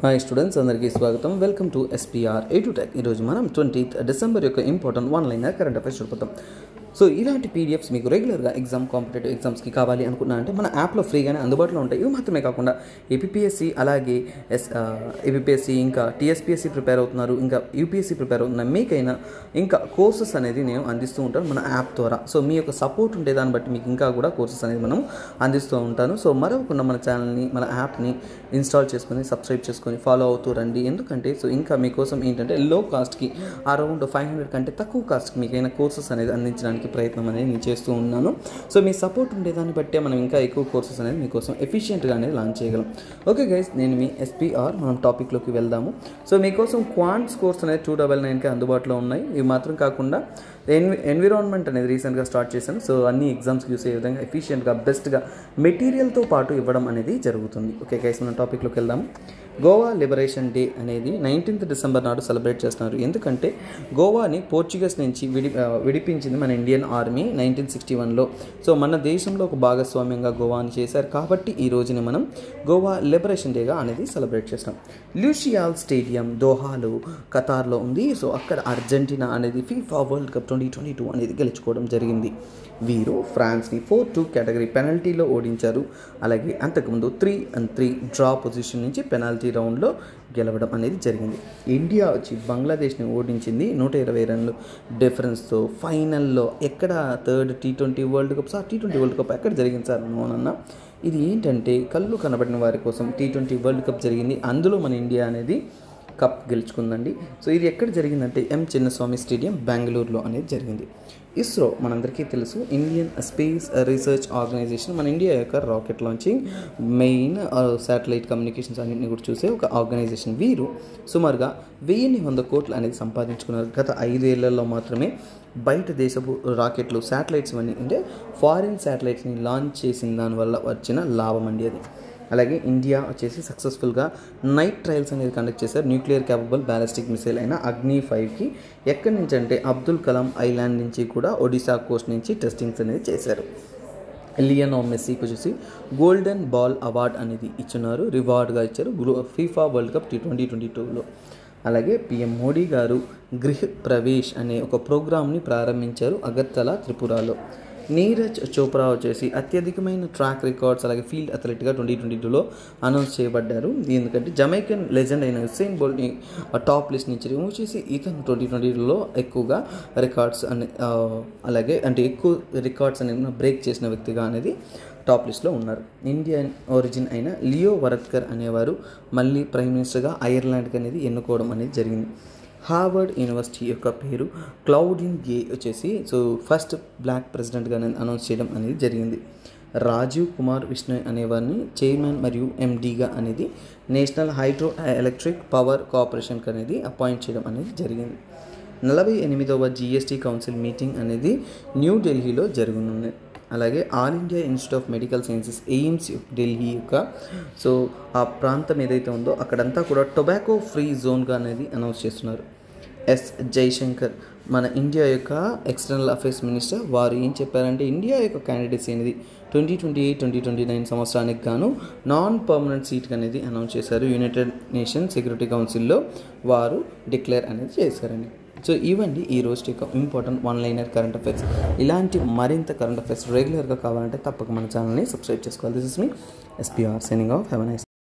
hi students అందరికీ స్వాగతం welcome to SPR A to tech ఈరోజు మనం ట్వంటీత్ డిసెంబర్ యొక్క important one liner current affairs చూడబోతాం సో ఇలాంటి పీడిఎఫ్స్ మీకు రెగ్యులర్గా ఎగ్జామ్ కాంపిటేటివ్ ఎగ్జామ్స్కి కావాలి అనుకున్నా అంటే మన యాప్లో ఫ్రీగానే అందుబాటులో ఉంటాయి ఇవి మాత్రమే కాకుండా ఏపీఎస్సి అలాగే ఎస్ ఏపీఎస్సి ఇంకా టీఎస్పీఎస్సి ప్రిపేర్ అవుతున్నారు ఇంకా యూపీఎస్సి ప్రిపేర్ అవుతున్నారు మీకైనా ఇంకా కోర్సెస్ అనేది నేను అందిస్తూ ఉంటాను మన యాప్ ద్వారా సో మీ యొక్క సపోర్ట్ ఉంటే దాన్ని బట్టి మీకు ఇంకా కూడా కోర్సెస్ అనేది మనం అందిస్తూ ఉంటాను సో మరొకకుండా మన ఛానల్ని మన యాప్ని ఇన్స్టాల్ చేసుకొని సబ్స్క్రైబ్ చేసుకొని ఫాలో అవుతూ రండి ఎందుకంటే సో ఇంకా మీకోసం ఏంటంటే లో కాస్ట్కి అరౌండ్ ఫైవ్ హండ్రెడ్ కంటే తక్కువ కాస్ట్కి మీకైనా కోర్సెస్ అనేది అందించడానికి ప్రయత్నం అనేది నేను చేస్తూ ఉన్నాను సో మీ సపోర్ట్ ఉండేదాన్ని బట్టే మనం ఇంకా ఎక్కువ కోర్సెస్ అనేది మీకోసం ఎఫిషియెంట్గా అనేది లాంచ్ చేయగలం ఓకే గైస్ నేను మీ ఎస్పీఆర్ మనం టాపిక్లోకి వెళ్దాము సో మీకోసం క్వాంట్స్ కోర్స్ అనేది టూ డబల్ నైన్కి అందుబాటులో ఉన్నాయి ఇవి మాత్రం కాకుండా ఎన్వి ఎన్విరాన్మెంట్ అనేది రీసెంట్గా స్టార్ట్ చేశాను సో అన్ని ఎగ్జామ్స్కి యూస్ అయ్యే విధంగా ఎఫిషియెంట్గా బెస్ట్గా మెటీరియల్తో పాటు ఇవ్వడం అనేది జరుగుతుంది ఓకే గైస్ మనం టాపిక్లోకి వెళ్దాము గోవా లిబరేషన్ డే అనేది నైన్టీన్త్ డిసెంబర్ నాడు సెలబ్రేట్ చేస్తున్నారు ఎందుకంటే గోవాని పోర్చుగీస్ నుంచి విడి ఆ, విడిపించింది మన ఇండియన్ ఆర్మీ నైన్టీన్ సిక్స్టీ వన్లో సో మన దేశంలో ఒక భాగస్వామ్యంగా గోవాని చేశారు కాబట్టి ఈ రోజున మనం గోవా లిబరేషన్ డేగా అనేది సెలబ్రేట్ చేస్తాం ల్యూషియాల్ స్టేడియం దోహాలో ఖతార్లో ఉంది సో అక్కడ అర్జెంటీనా అనేది FIFA world cup twenty twenty two అనేది గెలుచుకోవడం జరిగింది వీరు ఫ్రాన్స్ని ఫోర్ టూ కేటగిరీ పెనల్టీలో ఓడించారు అలాగే అంతకుముందు three and three draw position నుంచి పెనాల్టీ రౌండ్లో గెలవడం అనేది జరిగింది ఇండియా వచ్చి బంగ్లాదేశ్ని ఓడించింది నూట ఇరవై రన్లు డిఫరెన్స్తో ఫైనల్లో ఎక్కడ third T twenty world cup sir T twenty world cup ఎక్కడ జరిగింది సార్ నోనన్న ఇది ఏంటంటే కళ్ళు కనబడిన వారి కోసం టీ ట్వంటీ వరల్డ్ కప్ జరిగింది అందులో మన ఇండియా అనేది కప్ గెలుచుకుందండి సో ఇది ఎక్కడ జరిగిందంటే ఎం చిన్నస్వామి స్టేడియం బెంగళూరులో అనేది జరిగింది ఇస్రో మనందరికీ తెలుసు ఇండియన్ స్పేస్ రీసెర్చ్ ఆర్గనైజేషన్ మన ఇండియా యొక్క rocket launching main satellite communications అన్నింటిని కూడా చూసే ఒక ఆర్గనైజేషన్ వీరు సుమారుగా వెయ్యిన్ని వంద కోట్లు అనేది సంపాదించుకున్నారు గత ఐదేళ్లలో మాత్రమే బయట దేశపు రాకెట్లు శాటిలైట్స్ ఇవన్నీ అంటే ఫారిన్ శాటిలైట్స్ని లాంచ్ చేసిన దానివల్ల వచ్చిన లాభం అండి అది అలాగే ఇండియా వచ్చేసి సక్సెస్ఫుల్గా నైట్ ట్రయల్స్ అనేది కండక్ట్ చేశారు న్యూక్లియర్ క్యాపబుల్ బ్యాలిస్టిక్ మిసైల్ అయిన అగ్ని ఫైవ్కి ఎక్కడి నుంచి అంటే అబ్దుల్ కలాం ఐలాండ్ నుంచి కూడా ఒడిశా కోస్ట్ నుంచి టెస్టింగ్స్ అనేది చేశారు లియనో మెస్సీకి వచ్చేసి గోల్డెన్ బాల్ అవార్డ్ అనేది ఇచ్చున్నారు రివార్డ్గా ఇచ్చారు గ్రూ FIFA world cup T twenty twenty టూలో అలాగే పిఎం మోడీ గారు గృహ్ ప్రవేశ్ అనే ఒక ప్రోగ్రామ్ని ప్రారంభించారు అగర్తల త్రిపురలో నీరజ్ చోప్రా వచ్చేసి అత్యధికమైన ట్రాక్ రికార్డ్స్ అలాగే ఫీల్డ్ అథ్లెట్గా ట్వంటీ ట్వంటీ టూలో అనౌన్స్ చేయబడ్డారు ఎందుకంటే జమైకన్ లెజెండ్ అయిన హుస్సేన్ బోల్ట్ని టాప్ లిస్ట్ నుంచి రిమూవ్ చేసి ఇతను ట్వంటీ ట్వంటీ టూలో ఎక్కువగా రికార్డ్స్ అనే ఆ, అలాగే అంటే ఎక్కువ రికార్డ్స్ అనేది బ్రేక్ చేసిన వ్యక్తిగా అనేది టాప్ లిస్ట్లో ఉన్నారు ఇండియన్ ఒరిజిన్ అయిన లియో వరత్కర్ అనేవారు మళ్ళీ ప్రైమ్ మినిస్టర్గా ఐర్లాండ్కి అనేది ఎన్నుకోవడం అనేది జరిగింది హార్వర్డ్ యూనివర్సిటీ యొక్క పేరు క్లౌడిన్ గే వచ్చేసి సో ఫస్ట్ బ్లాక్ ప్రెసిడెంట్గా అనౌన్స్ చేయడం అనేది జరిగింది రాజీవ్ కుమార్ విష్ణు అనేవారిని చైర్మన్ మరియు ఎండీగా అనేది నేషనల్ హైడ్రో ఎలక్ట్రిక్ పవర్ కార్పొరేషన్కి అనేది అపాయింట్ చేయడం అనేది జరిగింది నలభై ఎనిమిదవ జిఎస్టీ కౌన్సిల్ మీటింగ్ అనేది న్యూఢిల్లీలో జరగనుంది అలాగే All India Institute of Medical Sciences AIIMS Delhi యొక్క సో ఆ ప్రాంతం ఏదైతే ఉందో అక్కడంతా కూడా టొబాకో ఫ్రీ జోన్గా అనేది అనౌన్స్ చేస్తున్నారు ఎస్ జైశంకర్ మన ఇండియా యొక్క ఎక్స్టర్నల్ అఫైర్స్ మినిస్టర్ వారు ఏం చెప్పారంటే ఇండియా యొక్క క్యాండిడేట్స్ అనేది twenty twenty eight twenty twenty nine సంవత్సరానికి గాను నాన్ పర్మనెంట్ సీట్ అనేది అనౌన్స్ చేశారు యునైటెడ్ నేషన్ సెక్యూరిటీ కౌన్సిల్లో వారు డిక్లేర్ అనేది చేశారండి సో ఇవండి ఈ రోజు యొక్క important one liner current affairs ఇలాంటి మరింత కరెంట్ అఫైర్స్ రెగ్యులర్గా కావాలంటే తప్పక మన ఛానల్ని సబ్స్క్రైబ్ చేసుకోవాలి this is me SPR signing off have nice